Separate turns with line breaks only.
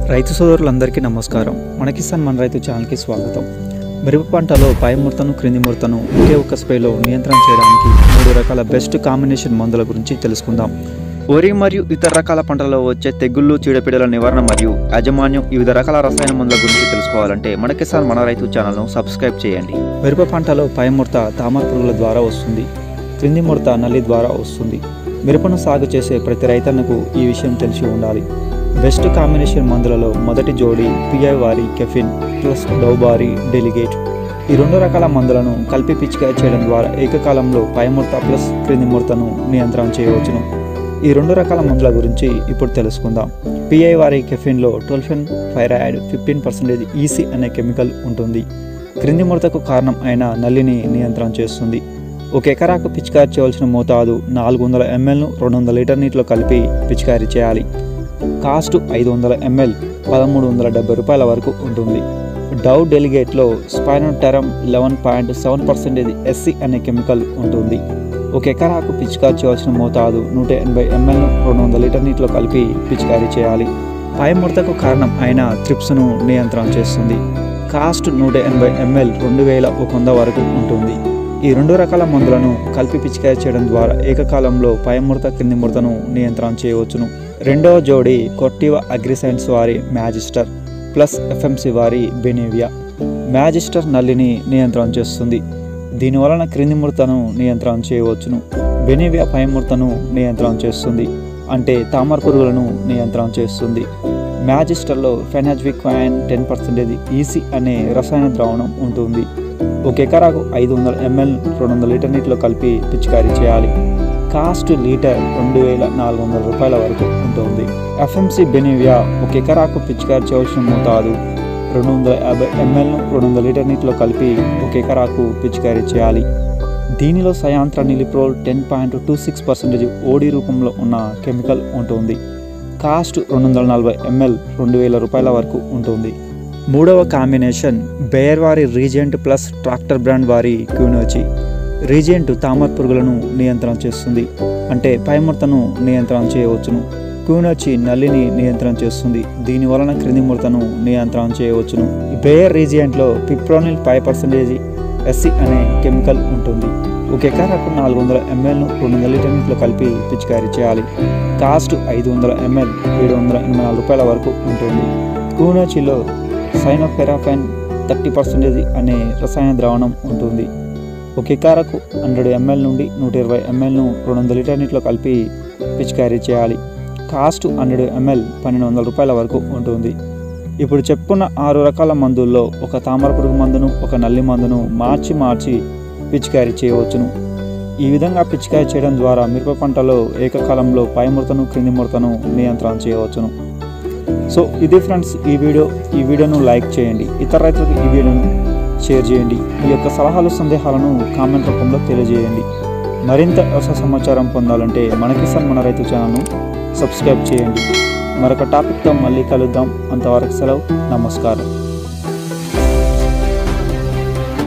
రైతు సోదరులందరికీ నమస్కారం మన కిసాన్ మన రైతు ఛానల్కి స్వాగతం మిరప పంటలో పై ముడతను క్రింది ముడతను ఒకే ఒక్క స్ప్రేలో నియంత్రణ చేయడానికి మూడు రకాల బెస్ట్ కాంబినేషన్ మందుల గురించి తెలుసుకుందాం వరి మరియు ఇతర రకాల పంటలలో వచ్చే తెగుళ్ళు చీడపీడల నివారణ మరియు యాజమాన్యం వివిధ రకాల రసాయన మందుల గురించి తెలుసుకోవాలంటే మన కిసాన్ మన రైతు ఛానల్ను సబ్స్క్రైబ్ చేయండి మిరప పంటలో పై ముడత తామర పురుగుల ద్వారా వస్తుంది క్రింది ముడత నల్లి ద్వారా వస్తుంది మిరపను సాగు చేసే ప్రతి రైతన్నకు ఈ విషయం తెలిసి ఉండాలి బెస్ట్ కాంబినేషన్ మందులలో మొదటి జోడి పిఐ వారి కెఫిన్ ప్లస్ డౌబారి డెలిగేట్ ఈ రెండు రకాల మందులను కలిపి పిచికారి చేయడం ద్వారా ఏకకాలంలో పై ముడత ప్లస్ క్రింది ముడతను నియంత్రణ చేయవచ్చును ఈ రెండు రకాల మందుల గురించి ఇప్పుడు తెలుసుకుందాం పిఐ వారి కెఫిన్లో tolfenpyrad fifteen percentage EC అనే కెమికల్ ఉంటుంది క్రింది ముడతకు కారణం అయిన నల్లిని నియంత్రణ చేస్తుంది ఒక ఎకరాకు పిచికారి చేయవలసిన మోతాదు నాలుగు వందల ఎంఎల్ను రెండు వందల లీటర్ నీటిలో కలిపి పిచికారీ చేయాలి కాస్ట్ ఐదు వందల ఎంఎల్ పదమూడు వందల డెబ్బై రూపాయల వరకు ఉంటుంది డవ్ డెలిగేట్లో spinetoram eleven point seven percentage SC అనే కెమికల్ ఉంటుంది ఒక ఎకరాకు పిచికారీ చేయవలసిన మోతాదు నూట ఎనభై ఎంఎల్ను రెండు వందల లీటర్ నీటిలో కలిపి పిచికారీ చేయాలి పై ముడతకు కారణం అయిన త్రిప్స్ను నియంత్రణ చేస్తుంది కాస్ట్ నూట ఎనభై ఎంఎల్ రెండు వేల ఒక వంద వరకు ఉంటుంది ఈ రెండు రకాల మందులను కలిపి పిచికారీ చేయడం ద్వారా ఏకకాలంలో పై ముడత కింది ముడతను నియంత్రణ చేయవచ్చును రెండవ జోడి కొట్టివ అగ్రిసైన్స్ వారి మ్యాజిస్టర్ ప్లస్ ఎఫ్ఎంసి వారి బెనేవియా మ్యాజిస్టర్ నల్లిని నియంత్రణ చేస్తుంది దీనివలన క్రింది ముడతను నియంత్రణ చేయవచ్చును బెనేవియా పై ముడతను నియంత్రణ చేస్తుంది అంటే తామర పురుగులను నియంత్రణ చేస్తుంది మ్యాజిస్టర్లో ఫెనాజ్విక్వైన్ టెన్ పర్సెంటేజ్ ఈసీ అనే రసాయన ద్రావణం ఉంటుంది ఒక ఎకరాకు ఐదు వందల ఎంఎల్ రెండు వందల లీటర్ నీటిలో కలిపి పిచికారీ చేయాలి కాస్ట్ లీటర్ రెండు వేల నాలుగు వందల రూపాయల వరకు ఉంటుంది ఎఫ్ఎంసి బెనివియా ఒక ఎకరాకు పిచికారీ చేయవలసిన మోతాదు రెండు వందల యాభై ఎంఎల్ను రెండు వందల లీటర్ నీటిలో కలిపి ఒక ఎకరాకు పిచికారీ చేయాలి దీనిలో cyantraniliprole ten point two six percentage OD రూపంలో ఉన్న కెమికల్ ఉంటుంది కాస్ట్ రెండు వందల నలభై ఎంఎల్ రెండు వేల రూపాయల వరకు ఉంటుంది మూడవ కాంబినేషన్ బేయర్ వారి రీజెంట్ ప్లస్ ట్రాక్టర్ బ్రాండ్ వారి క్యూనోచి రీజెంట్ తామర పురుగులను నియంత్రణ చేస్తుంది అంటే పైముడతను నియంత్రణ చేయవచ్చును క్యూనోచి నల్లిని నియంత్రణ చేస్తుంది దీని వలన క్రింది ముడతను నియంత్రణ చేయవచ్చును బేయర్ రీజియంట్లో పిప్రోనిల్ ఫైవ్ పర్సెంటేజ్ ఎస్సీ అనే కెమికల్ ఉంటుంది ఒక ఎకరాకు నాలుగు వందల ఎంఎల్ను రెండు వందల లీటర్ నీటిలో కలిపి పిచికారీ చేయాలి కాస్ట్ ఐదు వందల ఎంఎల్ ఏడు వందల ఎనభై నాలుగు రూపాయల వరకు ఉంటుంది కూనోచిలో సైనోఫెరాఫైన్ థర్టీ పర్సెంటేజ్ అనే రసాయన ద్రావణం ఉంటుంది ఒక ఎకరాకు హండ్రెడ్ ఎంఎల్ నుండి నూట ఇరవై ఎంఎల్ను రెండు వందల లీటర్ నీటిలో కలిపి పిచికారీ చేయాలి కాస్ట్ హండ్రెడ్ ఎంఎల్ పన్నెండు వందల రూపాయల వరకు ఉంటుంది ఇప్పుడు చెప్పుకున్న ఆరు రకాల మందుల్లో ఒక తామర పురుగు మందును ఒక నల్లి మందును మార్చి మార్చి పిచికారీ చేయవచ్చును ఈ విధంగా పిచికారీ చేయడం ద్వారా మిరప పంటలో ఏకకాలంలో పై ముడతను క్రింది ముడతను నియంత్రణ చేయవచ్చును సో ఇది ఫ్రెండ్స్ ఈ వీడియో ఈ వీడియోను లైక్ చేయండి ఇతర రైతులకు ఈ వీడియోను షేర్ చేయండి మీ యొక్క సలహాలు సందేహాలను కామెంట్ రూపంలో తెలియజేయండి మరింత వ్యవసాయ సమాచారం పొందాలంటే మన కిసాన్ మన రైతు ఛానల్ను సబ్స్క్రైబ్ చేయండి మరొక టాపిక్తో మళ్ళీ కలుద్దాం అంతవరకు సెలవు నమస్కారం